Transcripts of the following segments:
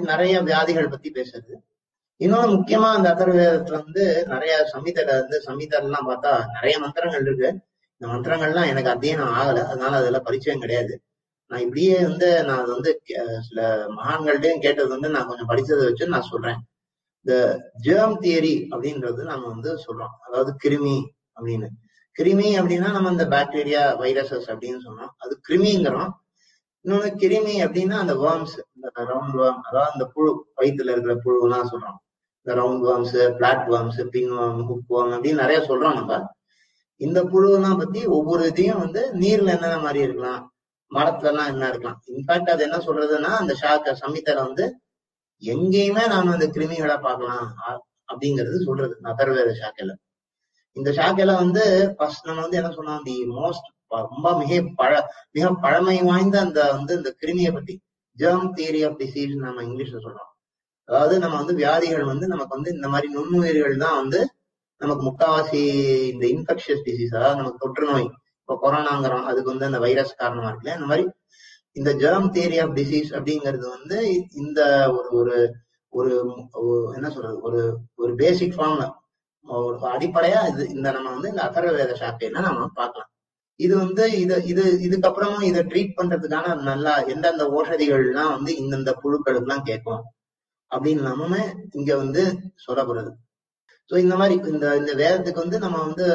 நிறைய வியாதிகள் பத்தி பேசுறது இன்னொன்னு முக்கியமா அந்த அதர்வேதத்துல வந்து நிறைய சமிதல வந்து சமிதர்லாம் பார்த்தா நிறைய மந்திரங்கள் இருக்கு இந்த மந்திரங்கள்லாம் எனக்கு அத்தியனம் ஆகல அதனால அதுல பரிச்சயம் கிடையாது நான் இப்படியே வந்து நான் அது வந்து அஹ், சில மகான்கள்டையும் கேட்டது வந்து நான் கொஞ்சம் படிச்சதை வச்சு நான் சொல்றேன் இந்த ஜேர்ம் தியரி அப்படின்றது நம்ம வந்து சொல்றோம் அதாவது கிருமி அப்படின்னு கிருமி அப்படின்னா நம்ம இந்த பாக்டீரியா வைரஸஸ் அப்படின்னு சொன்னோம் அது கிருமிங்கிறோம் இன்னொன்னு கிருமி அப்படின்னா அந்த வேர்ம்ஸ் இந்த ரவுண்ட் வேர்ம் அதாவது அந்த புழு வயிற்றுல இருக்கிற புழுலாம் சொல்றோம் இந்த round worms flat worms pin worm hook worm அப்படின்னு நிறைய சொல்றோம் நம்ம இந்த புழுவெல்லாம் பத்தி ஒவ்வொரு இதையும் வந்து நீர்ல என்னென்ன மாதிரி இருக்கலாம் மரத்துல எல்லாம் என்ன இருக்கலாம் இன்ஃபேக்ட் அது என்ன சொல்றதுன்னா அந்த ஷாக்க சமித்தல வந்து எங்கேயுமே நாம அந்த கிருமிகளை பார்க்கலாம் அ- அப்படிங்கிறது சொல்றது இந்த அதர்வேத சாக்கையில இந்த சாக்கையில வந்து ஃபர்ஸ்ட் நம்ம வந்து என்ன சொன்னோம் தி மோஸ்ட் ரொம்ப மிக பழ மிக பழமை வாய்ந்த அந்த வந்து இந்த கிருமியை பத்தி ஜெர்ம் தியரி ஆஃப் டிசீஸ் நம்ம இங்கிலீஷ்ல சொல்றோம் அதாவது நம்ம வந்து வியாதிகள் வந்து நமக்கு வந்து இந்த மாதிரி நுண்ணுயிர்கள் தான் வந்து நமக்கு முக்காவாசி இந்த இன்ஃபெக்ஷியஸ் டிசீஸ் அதாவது நமக்கு தொற்று நோய் இப்போ கொரோனாங்கிறோம் அதுக்கு வந்து அந்த வைரஸ் காரணமா இருக்குல்ல இந்த மாதிரி இந்த ஜெர்ம் தியரி ஆஃப் டிசீஸ் அப்படிங்கிறது வந்து இந்த ஒரு ஒரு ஒரு ஒரு- என்ன சொல்றது ஒரு ஒரு பேசிக் ஃபார்ம்ல ஒரு அடிப்படையா இது இந்த நம்ம வந்து இந்த அதர்வேத சாக்கையில நம்ம பார்க்கலாம் இது வந்து இது இது இதுக்கப்புறமும் இதை ட்ரீட் பண்றதுக்கான நல்லா எந்தெந்த ஓஷதிகள்லாம் வந்து இந்தந்த புழுக்களுக்கெல்லாம் கேட்கும் அப்படின்னு நம்ம இங்க வந்து சொல்லப்படுறது ஸோ இந்த மாதிரி இந்த இந்த வேதத்துக்கு வந்து நம்ம வந்து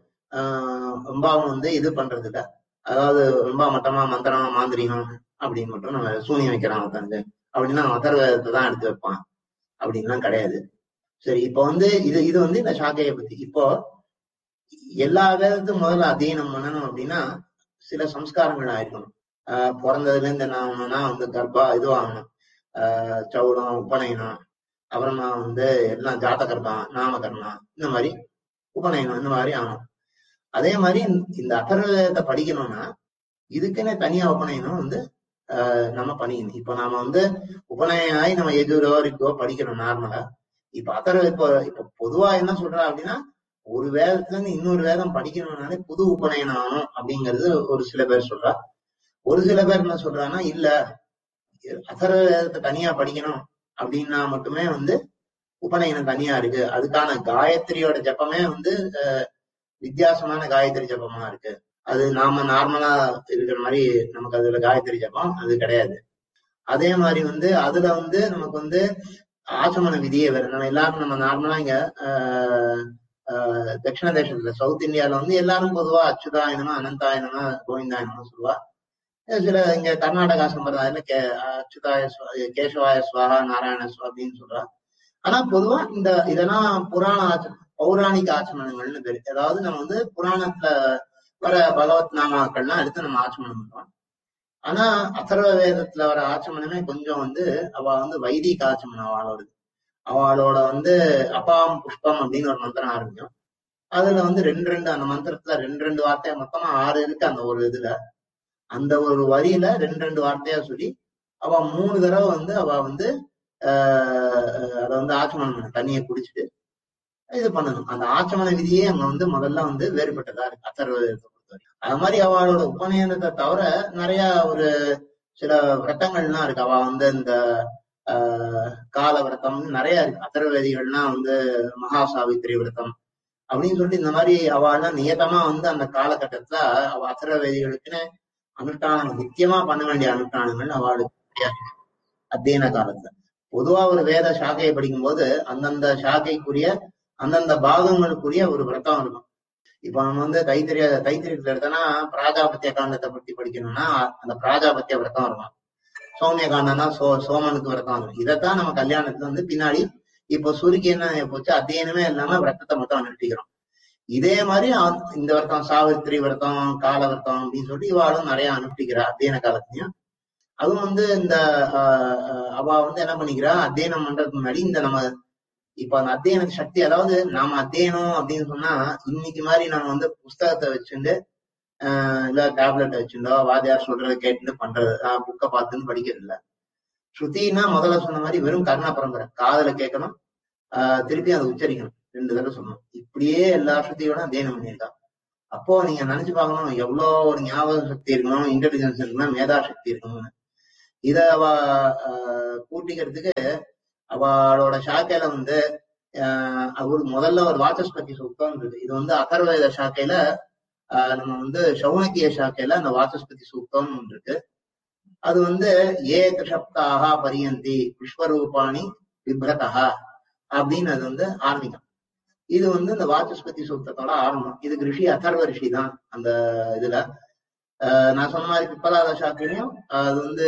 ஆஹ் ரொம்பவும் வந்து இது பண்றது இல்ல அதாவது ரொம்ப மட்டமா மந்திரம் மாந்திரிகம் அப்படின்னு மட்டும் நம்ம சூனியம் வைக்கிறான் உட்காந்து அப்படின்னா மதர் வேதத்தை தான் எடுத்து வைப்பான் அப்படின்லாம் கிடையாது சரி இப்போ வந்து இது இது வந்து இந்த சாக்கையை பத்தி இப்போ எல்லா வேதத்தும் முதல்ல அத்தியனம் பண்ணணும் அப்படின்னா சில சம்ஸ்காரங்கள் ஆயிருக்கணும் ஆஹ் பிறந்ததுல இருந்து என்ன ஆகணும்னா வந்து கர்ப்பா இதுவாகணும் ஆஹ் சௌடம் உபநயனம் அப்புறமா வந்து எல்லாம் ஜாத்தகர்மா நாமகர்மா இந்த மாதிரி உபநயனம் இந்த மாதிரி ஆகணும் அதே மாதிரி இந்த- இந்த அதர்வேதத்தை படிக்கணும்னா இதுக்குன்னே தனியா உபநயனம் வந்து ஆஹ் நம்ம பண்ணிக்கணும் இப்போ நாம வந்து உபநயனம் ஆகி நம்ம எஜுரோ இருக்கோ படிக்கணும் நார்மலா இப்ப அதர்வ இப்போ இப்போ பொதுவா என்ன சொல்றா அப்படின்னா ஒரு வேதத்துல இருந்து இன்னொரு வேதம் படிக்கணும்னாலே புது உபநயனம் ஆகணும் அப்படிங்கிறது ஒரு சில பேர் சொல்றா ஒரு சில பேர் என்ன சொல்றாங்கன்னா இல்ல அதர்வ வேதத்தை தனியா படிக்கணும் அப்படின்னா மட்டுமே வந்து உபநயனம் தனியா இருக்கு அதுக்கான காயத்ரியோட ஜபமே வந்து அஹ், வித்தியாசமான காயத்ரி ஜபமா இருக்கு அது நாம நார்மலா இருக்கிற மாதிரி நமக்கு அதுல காயத்ரி ஜபம் அது கிடையாது அதே மாதிரி வந்து அதுல வந்து நமக்கு வந்து ஆச்சமன விதியே வேற நம்ம எல்லாரும் நம்ம நார்மலா இங்க ஆஹ் ஆஹ் தட்சிண தேசத்துல சவுத் இந்தியால வந்து எல்லாரும் பொதுவா அச்சுதாயனமா அனந்தாயனமா கோவிந்தாயனமா சொல்லுவா சில இங்க கர்நாடகா சம்பிரதாயத்துல கே அச்சுதாய சுவா- கேசவாய சுவாகா நாராயண சுவா அப்படின்னு சொல்றா ஆனா பொதுவா இந்த இதெல்லாம் புராண ஆச்ச பௌராணிக ஆச்சமனங்கள்னு பேரு அதாவது நம்ம வந்து புராணத்துல வர பகவத் நாமாக்கள்லாம் எடுத்து நம்ம ஆச்சமனம் பண்றோம் ஆனா அதர்வ வேதத்துல வர ஆச்சமனமே கொஞ்சம் வந்து அவ வந்து வைதிக ஆச்சமனம் அவளோடது அவளோட வந்து அபாம் புஷ்பம் அப்படின்னு ஒரு மந்திரம் ஆரம்பிக்கும் அதுல வந்து ரெண்டு ரெண்டு அந்த மந்திரத்துல ரெண்டு ரெண்டு வார்த்தையா மொத்தமா ஆறு இருக்கு அந்த ஒரு இதுல அந்த ஒரு வரியில ரெண்டு ரெண்டு வார்த்தையா சொல்லி அவ மூணு தடவை வந்து அவ வந்து ஆஹ் அதை வந்து ஆச்சமனம் பண்ண தண்ணியை குடிச்சிட்டு இது பண்ணணும் அந்த ஆச்சமன விதியே அங்க வந்து முதல்ல வந்து வேறுபட்டதா இருக்கு அதர்வ வேதத்தை பொறுத்தவரைக்கும் அது மாதிரி அவளோட உபநயனத்தை தவிர நிறைய ஒரு சில விரதங்கள்லாம் இருக்கு அவ வந்து இந்த ஆஹ் கால விரதம் நிறைய இருக்கு அதர்வேதிகள்லாம் வந்து மகா சாவித்திரி விரதம் அப்படின்னு சொல்லிட்டு இந்த மாதிரி அவள்லாம் நியதமா வந்து அந்த காலகட்டத்துல அவ அதர்வேதிகளுக்குன்னு அனுஷ்டானம் முக்கியமா பண்ண வேண்டிய அனுஷ்டானங்கள் அவளுக்கு கிடையாது அத்தியன காலத்துல பொதுவா ஒரு வேத சாக்கையை படிக்கும்போது அந்தந்த சாக்கைக்குரிய அந்தந்த பாகங்களுக்குரிய ஒரு விரதம் இருக்கும் இப்ப நம்ம வந்து தைத்திரிய தைத்திரியத்துல எடுத்தோம்னா பிராஜாபத்திய காண்டத்தை பத்தி படிக்கணும்னா அந்த பிராஜாபத்திய விரதம் இருக்கும் சௌமிய காண்டம்னா சோ சோமனுக்கு விரதம் இருக்கும் இதைத்தான் நம்ம கல்யாணத்துல வந்து பின்னாடி இப்போ சுருக்கி என்ன ஆகி போச்சு அத்தியனமே இல்லாம விரதத்தை மட்டும் அனுஷ்டிக்கிறோம் இதே மாதிரி அ- இந்த விரதம் சாவித்திரி விரதம் கால விரதம் அப்படின்னு சொல்லிட்டு இவாளும் நிறைய அனுஷ்டிக்கிறா அத்தியன காலத்துலயும் அதுவும் வந்து இந்த ஆஹ், ஆஹ், அவ வந்து என்ன பண்ணிக்கிறா அத்தியனம் பண்றதுக்கு முன்னாடி இந்த நம்ம இப்ப அந்த அத்தியன சக்தி அதாவது நாம அத்தியனம் அப்படின்னு சொன்னா இன்னைக்கு மாதிரி நம்ம வந்து புஸ்தகத்தை வச்சுட்டு ஆஹ் இல்ல டேப்லெட் வச்சுட்டோ வாத்தியார் சொல்றதை கேட்டுட்டு பண்றது புக்கை பார்த்துன்னு படிக்கிறது இல்ல ஸ்ருதினா முதல்ல சொன்ன மாதிரி வெறும் கர்ண பரம்பரை காதுல கேட்கணும் ஆஹ் திருப்பி அதை உச்சரிக்கணும் ரெண்டு தடவை சொல்லணும் இப்படியே எல்லா ஸ்ருதியோட அத்தியனம் பண்ணியிருக்கான் அப்போ நீங்க நினைச்சு பார்க்கணும் எவ்வளவு ஒரு ஞாபக சக்தி இருக்கணும் இன்டெலிஜென்ஸ் இருக்கணும் மேதா சக்தி இருக்கணும்னு இத அவ ஆஹ், கூட்டிக்கிறதுக்கு அவளோட சாக்கையில வந்து ஆஹ், அவரு முதல்ல ஒரு வாசஸ்பதி சூக்தம் இருக்கு இது வந்து அதர்வேத சாக்கையில ஆஹ், நம்ம வந்து சௌனக்கிய சாக்கையில அந்த வாசஸ்பதி சூக்தம் இருக்கு அது வந்து ஏ திரிசப்தாக பரியந்தி விஸ்வரூபாணி விப்ரதா அப்படின்னு அது வந்து ஆரம்பிக்கும் இது வந்து இந்த வாசஸ்பதி சூக்தத்தோட ஆரம்பம் இதுக்கு ரிஷி அதர்வ ரிஷி தான் அந்த இதுல ஆஹ் நான் சொன்ன மாதிரி பிப்பலாத சாக்கிலையும் அது வந்து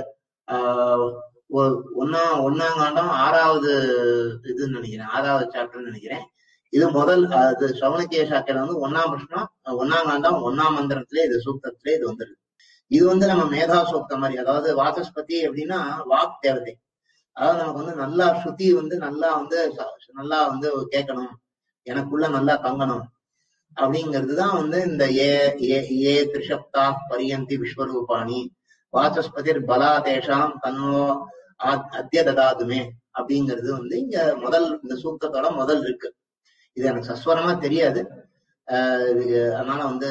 ஆஹ் ஒ- ஒன்னா ஒன்னாம் காண்டம் ஆறாவது இதுன்னு நினைக்கிறேன் ஆறாவது சாப்டர்னு நினைக்கிறேன் இது முதல் அது சவணக்கிய சாக்கையில வந்து ஒன்னாம் பிரஷ்னம் ஒன்னாம் காண்டம் ஒன்னாம் மந்திரத்திலே இது சூக்தத்திலே இது வந்துருக்கு இது வந்து நம்ம மேதா சூக்த மாதிரி அதாவது வாசஸ்பதி அப்படின்னா வாக் தேவதை அதாவது நமக்கு வந்து நல்லா ஸ்ருதி வந்து நல்லா வந்து ச- நல்லா வந்து கேட்கணும் எனக்குள்ள நல்லா தங்கணும் அப்படிங்கிறது தான் வந்து இந்த ஏ ஏ ஏ திரிசப்தா பரியந்தி விஸ்வரூபாணி வாசஸ்பதிர் பலா தேஷாம் தன்னோ ஆத்- அத்ய ததாதுமே அப்படிங்கிறது வந்து இங்க முதல் இந்த சூக்தத்தோட முதல் இருக்கு இது எனக்கு சஸ்வரமா தெரியாது ஆஹ் இது அதனால வந்து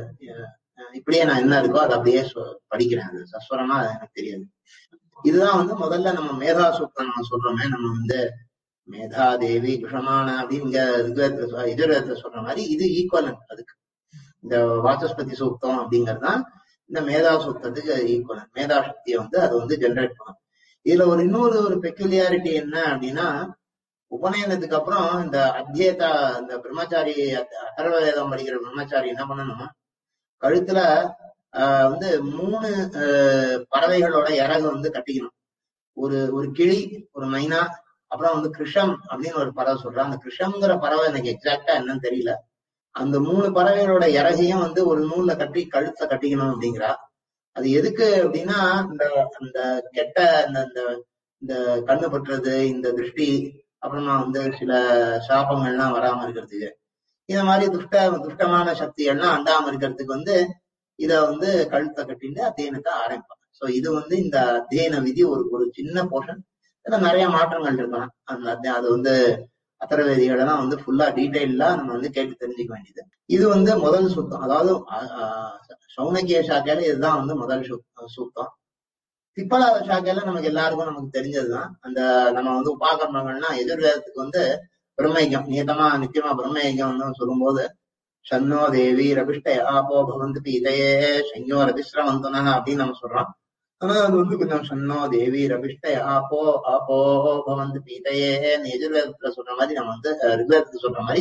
அஹ் இப்படியே நான் என்ன இருக்கோ அதை அப்படியே சொ- படிக்கிறேன் அது சஸ்வரமா அது எனக்கு தெரியாது இதுதான் வந்து முதல்ல நம்ம மேதா சூக்தம் நம்ம சொல்றோமே நம்ம வந்து மேதா தேவி குஷமான அப்படிங்க ரிக்வேதத்துல சொ- எதிர்வேதத்துல சொல்ற மாதிரி இது ஈக்குவலன் அதுக்கு இந்த வாசஸ்பதி சூக்தம் அப்படிங்கிறது தான் இந்த மேதா சூக்தத்துக்கு ஈக்குவலன் மேதா சக்தியை வந்து அது வந்து ஜெனரேட் பண்ணும் இதுல ஒரு இன்னொரு ஒரு பெக்குலியாரிட்டி என்ன அப்படின்னா உபநயனத்துக்கு அப்புறம் இந்த அத்தியதா இந்த பிரம்மச்சாரி அத்த- அதர்வ வேதம் படிக்கிற பிரம்மச்சாரி என்ன பண்ணணும் கழுத்துல ஆஹ் வந்து மூணு ஆஹ் பறவைகளோட இறகு வந்து கட்டிக்கணும் ஒரு ஒரு கிளி ஒரு மைனா அப்புறம் வந்து கிருஷம் அப்படின்னு ஒரு பறவை சொல்றான் அந்த கிருஷம்ங்கிற பறவை எனக்கு எக்ஸாக்டா என்னன்னு தெரியல அந்த மூணு பறவைகளோட இறகையும் வந்து ஒரு நூல்ல கட்டி கழுத்தை கட்டிக்கணும் அப்படிங்கிறா அது எதுக்கு அப்படின்னா இந்த அந்த கெட்ட இந்த இந்த இந்த கண்ணு பற்றுறது இந்த திருஷ்டி அப்புறமா வந்து சில சாபங்கள்லாம் வராம இருக்கிறதுக்கு இந்த மாதிரி துஷ்ட துஷ்டமான சக்திகள்லாம் அண்டாம இருக்கிறதுக்கு வந்து இத வந்து கழுத்தை கட்டிட்டு அத்தியனத்தை ஆரம்பிப்பாங்க சோ இது வந்து இந்த அத்தியன விதி ஒரு ஒரு சின்ன போர்ஷன் இதுல நிறைய மாற்றங்கள் இருக்கலாம் அந்த அத்தியா- அது வந்து அத்தரவேதிகளெல்லாம் வந்து ஃபுல்லா டீடைலா நம்ம வந்து கேட்டு தெரிஞ்சுக்க வேண்டியது இது வந்து முதல் சுத்தம் அதாவது அ- அ- சௌனக்கிய சாக்கையில இதுதான் வந்து முதல் சு- சூக்தம் பிப்பலாத சாக்கையில நமக்கு எல்லாருக்கும் நமக்கு தெரிஞ்சதுதான் அந்த நம்ம வந்து உபாகரணங்கள்னா எதிர்வேதத்துக்கு வந்து பிரம்மயஜம் நியதமா நித்தியமா பிரம்மயஜம் வந்து சொல்லும்போது சன்னோ தேவி ரபிஷ்ட ஆபோ பவந்து பீதையே சையோ ரபிஸ்ரவந்தன அப்படின்னு நம்ம சொல்றோம் ஆனா அது வந்து கொஞ்சம் சன்னோ தேவி ரபிஷ்ட ஆபோ ஆபோ பவந்து பீதையே எதிர்வேதத்துல சொல்ற மாதிரி நம்ம வந்து அஹ், ரிக்வேதத்துல சொல்ற மாதிரி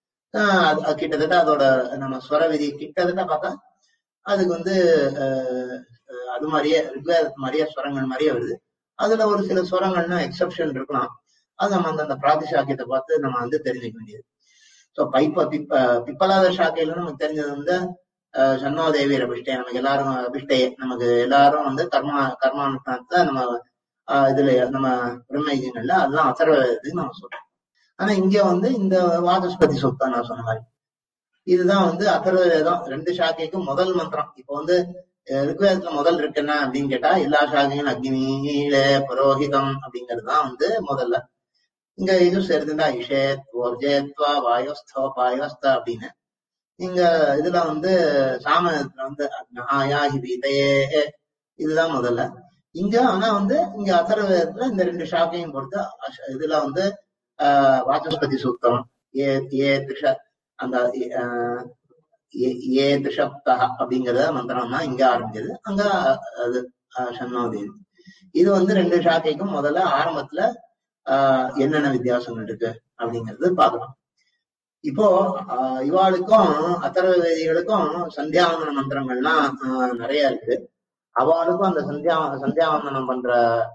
ஆஹ் அது அது கிட்டத்தட்ட அதோட நம்ம ஸ்வர விதி கிட்டத்தட்ட பார்த்தா அதுக்கு வந்து அஹ், அஹ், அது மாதிரியே ரிக்வேதத்து மாதிரியே ஸ்வரங்கள் மாதிரியே வருது அதுல ஒரு சில ஸ்வரங்கள்னா எக்ஸப்ஷன் இருக்கலாம் அது நம்ம அந்த அந்த பிராதிசாக்கியத்தை பார்த்து நம்ம வந்து தெரிஞ்சுக்க வேண்டியது ஸோ பைப்ப பிப்ப பிப்பலாத சாக்கையில நமக்கு தெரிஞ்சது வந்து அஹ், சன்னோதேவி அபிஷ்டே நமக்கு எல்லாரும் அபிஷ்டே நமக்கு எல்லாரும் வந்து கர்மா கர்மானுஷ்டானத்துல நம்ம ஆஹ், இதுல நம்ம பிரம்மயங்கள்ல அதெல்லாம் அசர்வதுன்னு நம்ம சொல்றோம் ஆனா இங்க வந்து இந்த வாசஸ்பதி சொத்தம் நான் சொன்ன மாதிரி இதுதான் வந்து அதர்வ வேதம் ரெண்டு சாக்கைக்கும் முதல் மந்திரம் இப்போ வந்து அஹ், ரிக்வேதத்துல முதல் இருக்கு என்ன அப்படின்னு கேட்டா எல்லா சாக்கையும் அக்னியில புரோஹிதம் அப்படிங்கிறது தான் வந்து முதல்ல இங்க இது சேர்த்துட்டா இஷேத் ஓர்ஜேத்வா வாயோஸ்தோ பாயோஸ்த அப்படின்னு இங்க இதுல வந்து சாமத்துல வந்து ஆயா ஹிபீதையே இதுதான் முதல்ல இங்க ஆனா வந்து இங்க அதர்வேதத்துல இந்த ரெண்டு ஷாக்கையும் பொறுத்து அஷ- இதுல வந்து ஆஹ் வாசஸ்பதி சூக்தம் ஏ ஏ திஷ அந்த ஆஹ் ஏ- ஏ திஷப்தா அப்படிங்கிற மந்திரம் தான் இங்க ஆரம்பிச்சது அங்க அது ஆஹ் சன்னோதேவி இது வந்து ரெண்டு ஷாக்கைக்கும் முதல்ல ஆரம்பத்துல ஆஹ் என்னென்ன வித்தியாசங்கள் இருக்கு அப்படிங்கறது பார்க்கலாம் இப்போ ஆஹ் இவாளுக்கும் அத்தர்வ வேதிகளுக்கும் சந்தியாவந்தன மந்திரங்கள்லாம் ஆஹ் நிறைய இருக்கு அவளுக்கும் அந்த சந்தியா சந்தியாவந்தனம் பண்ற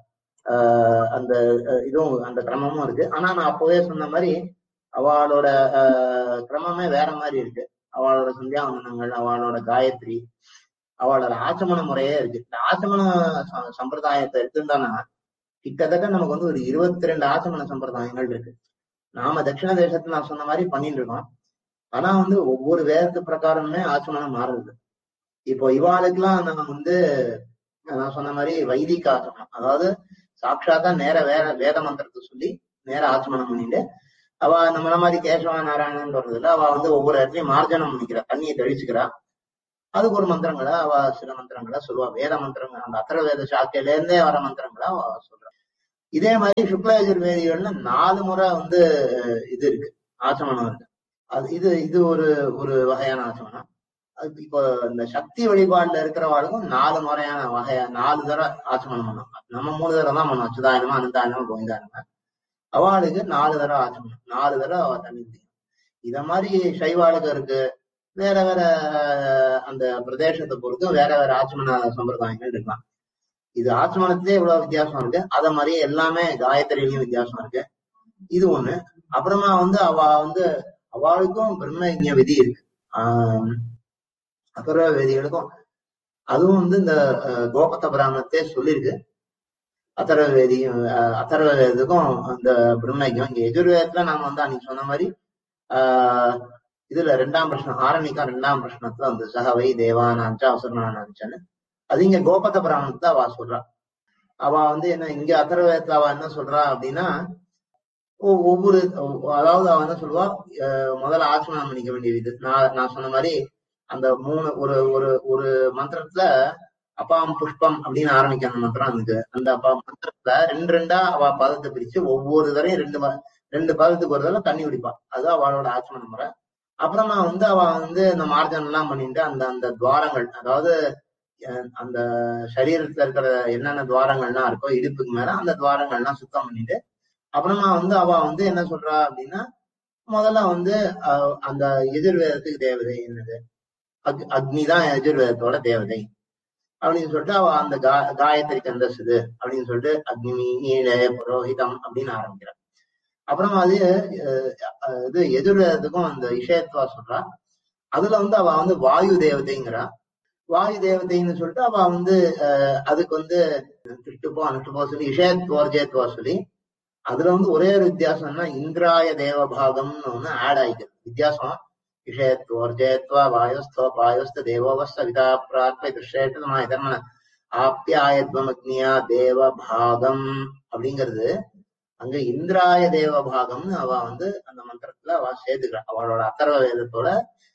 ஆஹ் அந்த அஹ் இதுவும் அந்த கிரமமும் இருக்கு ஆனா நான் அப்பவே சொன்ன மாதிரி அவளோட ஆஹ் கிரமமே வேற மாதிரி இருக்கு அவளோட சந்தியாவந்தனங்கள் அவளோட காயத்ரி அவளோட ஆச்சமன முறையே இருக்கு இந்த ஆச்சமன ச- சம்பிரதாயத்தை எடுத்துட்டோம்னா கிட்டத்தட்ட நமக்கு வந்து ஒரு இருபத்தி ரெண்டு ஆச்சமன சம்பிரதாயங்கள் இருக்கு நாம தட்சிண தேசத்துல நான் சொன்ன மாதிரி பண்ணிட்டு இருக்கோம் ஆனா வந்து ஒவ்வொரு வேதத்து பிரகாரமுமே ஆச்சமனம் மாறுது இப்போ இவாளுக்கெல்லாம் நான் வந்து நான் சொன்ன மாதிரி வைதிக ஆச்சமனம் அதாவது சாட்சாத்தா நேர வேற வேத மந்திரத்தை சொல்லி நேர ஆச்சமனம் பண்ணிட்டு அவ நம்மள மாதிரி கேசவ நாராயணன் வர்றதுல அவ வந்து ஒவ்வொரு இடத்துலயும் மார்ஜனம் பண்ணிக்கிறா தண்ணியை தெளிச்சுக்கிறா அதுக்கு ஒரு மந்திரங்களை அவ சில மந்திரங்களை சொல்லுவா வேத மந்திரங்கள் அந்த அத்தர வேத சாக்கையில இருந்தே வர மந்திரங்களை அவ சொல்றா இதே மாதிரி சுக்ல யஜுர்வேதிகள்ல நாலு முறை வந்து இது இருக்கு ஆச்சமனம் இருக்கு அது இது இது ஒரு ஒரு வகையான ஆச்சமனம் அது இப்போ இந்த சக்தி வழிபாடுல இருக்கிறவாளுக்கும் நாலு முறையான வகையா நாலு தடவை ஆச்சமனம் பண்ணோம் நம்ம மூணு தடவை தான் பண்ணோம் சுதாயனமா அனந்தாயனமா கோவிந்தாயனமா அவளுக்கு நாலு தடவை ஆச்சமனம் நாலு தடவை அவ தண்ணி குடிக்கணும் இத மாதிரி சைவாளுக்கு இருக்கு வேற வேற அஹ், அந்த பிரதேசத்தை பொறுத்து வேற வேற ஆச்சமன சம்பிரதாயங்கள் இருக்கலாம் இது ஆச்சமனத்திலே இவ்வளவு வித்தியாசம் இருக்கு அத மாதிரி எல்லாமே காயத்ரியிலயும் வித்தியாசம் இருக்கு இது ஒண்ணு அப்புறமா வந்து அவ வந்து அவளுக்கும் பிரம்மயஜ்ஞ விதி இருக்கு ஆஹ் அப்புற வேதிகளுக்கும் அதுவும் வந்து இந்த அஹ், கோபத்த பிராமணத்தே சொல்லியிருக்கு அத்தர்வ வேதி அஹ், அதர்வ வேதத்துக்கும் அந்த பிரம்மயஜம் இங்க எதிர்வேதத்துல நாம வந்து அன்னைக்கு சொன்ன மாதிரி ஆஹ் இதுல ரெண்டாம் பிரச்சனம் ஆரம்பிக்கா ரெண்டாம் பிரச்சனத்துல வந்து சகவை தேவானாஞ்சா அசுரனானாஞ்சன்னு அது இங்க கோபத்த பிராமணத்தை அவ சொல்றா அவ வந்து என்ன இங்க அதர்வேதத்துல அவ என்ன சொல்றா அப்படின்னா ஒ- ஒவ்வொரு அதாவது அவ என்ன சொல்லுவா அஹ் முதல்ல ஆச்சமனம் பண்ணிக்க வேண்டியது இது நான் நான் சொன்ன மாதிரி அந்த மூணு ஒரு ஒரு ஒரு மந்திரத்துல அப்பாம் புஷ்பம் அப்படின்னு ஆரம்பிக்கிற அந்த மந்திரம் இருக்கு அந்த அப்பா மந்திரத்துல ரெண்டு ரெண்டா அவ பதத்தை பிரிச்சு ஒவ்வொரு தரையும் ரெண்டு ப- ரெண்டு பதத்துக்கு ஒரு தடவை தண்ணி குடிப்பா அது அவளோட ஆச்சமன முறை அப்புறமா வந்து அவ வந்து இந்த மார்ஜன் எல்லாம் பண்ணிட்டு அந்த அந்த துவாரங்கள் அதாவது அஹ், அந்த சரீரத்துல இருக்கிற என்னென்ன துவாரங்கள்லாம் இருக்கோ இடுப்புக்கு மேல அந்த துவாரங்கள்லாம் சுத்தம் பண்ணிட்டு அப்புறமா வந்து அவ வந்து என்ன சொல்றா அப்படின்னா முதல்ல வந்து அஹ், அந்த எதிர்வேதத்துக்கு தேவதை என்னது அக் அக்னி தான் எதிர்வேதத்தோட தேவதை அப்படின்னு சொல்லிட்டு அவ அந்த கா காயத்ரி கந்தசுது அப்படின்னு சொல்லிட்டு அக்னி நீல புரோஹிதம் அப்படின்னு ஆரம்பிக்கிறார் அப்புறமா அது அஹ், அஹ், இது எதிர்வேதத்துக்கும் அந்த விஷயத்துவா சொல்றா அதுல வந்து அவ வந்து வாயு தேவதைங்கிறா வாயு தேவதைன்னு சொல்லிட்டு அவ வந்து அஹ், அதுக்கு வந்து திருட்டுப்போ அனுஷ்டுப்போ சொல்லி விஷயத்துவர்ஜயத்துவா சொல்லி அதுல வந்து ஒரே ஒரு வித்தியாசம்னா இந்திராய தேவபாகம்னு ஒண்ணு ஆட் ஆயிக்குது வித்தியாசம் விஷயத்துவர்ஜயத்வா வாயுஸ்தோ பாயுஸ்த தேவோவஸ்த விதா பிராத்வை திருஷேட்டமா இதர்மன ஆப்யாயத்வமக்னியா தேவபாகம் அப்படிங்கிறது அங்க இந்திராய தேவபாகம்னு அவ வந்து அந்த மந்திரத்துல அவ சேர்த்துக்கிறா அவளோட அத்தர்வ வேதத்தோட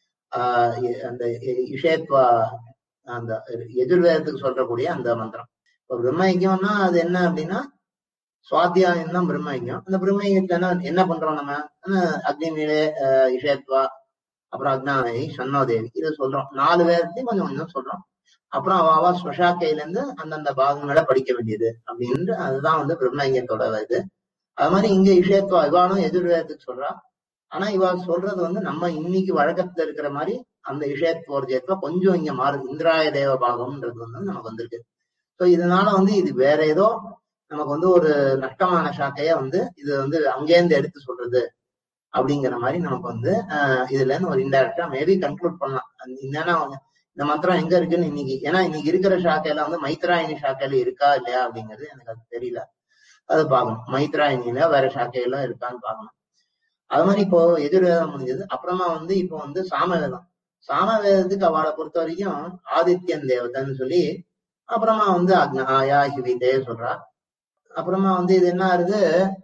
ஆஹ் இ- அந்த இ- விஷயத்வா அந்த எதிர்வேதத்துக்கு சொல்றக்கூடிய அந்த மந்திரம் இப்போ பிரம்மயஜம்னா அது என்ன அப்படின்னா சுவாத்தியாயம் தான் பிரம்மயஜம் அந்த பிரம்மயஜத்துல என்ன என்ன பண்றோம் நம்ம அஹ் அக்னி மீளே விஷயத்வா அப்புறம் அக்னாவை சன்னோதேவி இதை சொல்றோம் நாலு வேதத்தையும் கொஞ்சம் கொஞ்சம் சொல்றோம் அப்புறம் அவ அவ ஸ்வஷாக்கையில இருந்து அந்தந்த பாகங்களை படிக்க வேண்டியது அப்படின்ட்டு அதுதான் வந்து பிரம்மயஜத்தோட இது அது மாதிரி இங்க விஷயத்துவா இவானும் எதிர்வேதத்துக்கு சொல்றா ஆனா இவ சொல்றது வந்து நம்ம இன்னைக்கு வழக்கத்துல இருக்கிற மாதிரி அந்த விஷயத்துவர்ஜயத்துல கொஞ்சம் இங்க மாறுது இந்திராய தேவ பாகம்ன்றது வந்து நமக்கு வந்திருக்கு சோ இதனால வந்து இது வேற ஏதோ நமக்கு வந்து ஒரு நஷ்டமான சாக்கைய வந்து இது வந்து அங்கேருந்து எடுத்து சொல்றது அப்படிங்கிற மாதிரி நமக்கு வந்து ஆஹ் இதுல இருந்து ஒரு இன்டைரக்டா மேபி கன்க்ளூட் பண்ணலாம் அந்த என்னன்னா இந்த மந்திரம் எங்க இருக்குன்னு இன்னைக்கு ஏன்னா இன்னைக்கு இருக்கிற சாக்கையில வந்து மைத்ராயணி சாக்கையில இருக்கா இல்லையா அப்படிங்கிறது எனக்கு அது தெரியல அது பார்க்கணும் மைத்ராயணியில வேற சாக்கையில இருக்கான்னு பார்க்கணும் அது மாதிரி இப்போ எதிர்வேதம் முடிஞ்சது அப்புறமா வந்து இப்போ வந்து சாமவேதம் சாமவேதத்துக்கு அவளை பொறுத்த வரைக்கும் ஆதித்யன் தேவதைன்னு சொல்லி அப்புறமா வந்து அக்னாயா ஹிவிதே சொல்றா அப்புறமா வந்து இது என்ன ஆகுது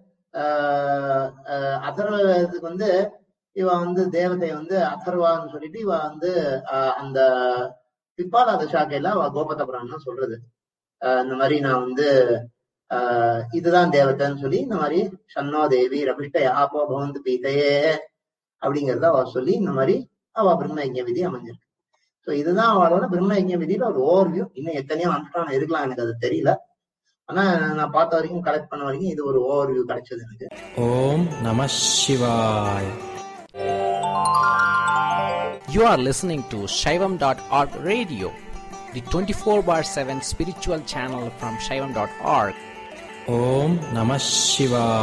ஆஹ் ஆஹ் அதர்வ வேதத்துக்கு வந்து இவ வந்து தேவதை வந்து அதர்வான்னு சொல்லிட்டு இவ வந்து ஆஹ் அந்த பிப்பாலாத சாக்கையில அவ கோபத புராணம் சொல்றது ஆஹ் இந்த மாதிரி நான் வந்து ஆஹ் இதுதான் தேவதைன்னு சொல்லி இந்த மாதிரி சன்னோ தேவி ரபிஷ்ட யாப்போ பவந்து பீதையே அப்படிங்கறத அவ சொல்லி இந்த மாதிரி அவ பிரம்ம யஜ்ஞ விதி அமைஞ்சிருக்கு சோ இதுதான் அவளோட பிரம்ம யஜ்ஞ விதியில ஒரு ஓவர்வியூ இன்னும் எத்தனையோ அனுஷ்டானம் இருக்கலாம் எனக்கு அது தெரியல ஆனா நான் பார்த்த வரைக்கும் கலெக்ட் பண்ண வரைக்கும் இது ஒரு ஓவர்வியூ கிடைச்சது எனக்கு ஓம் நம சிவாய் You are listening to Shaivam.org radio, the 24 bar 7 spiritual channel from Shaivam.org. Om Namah Shivaya.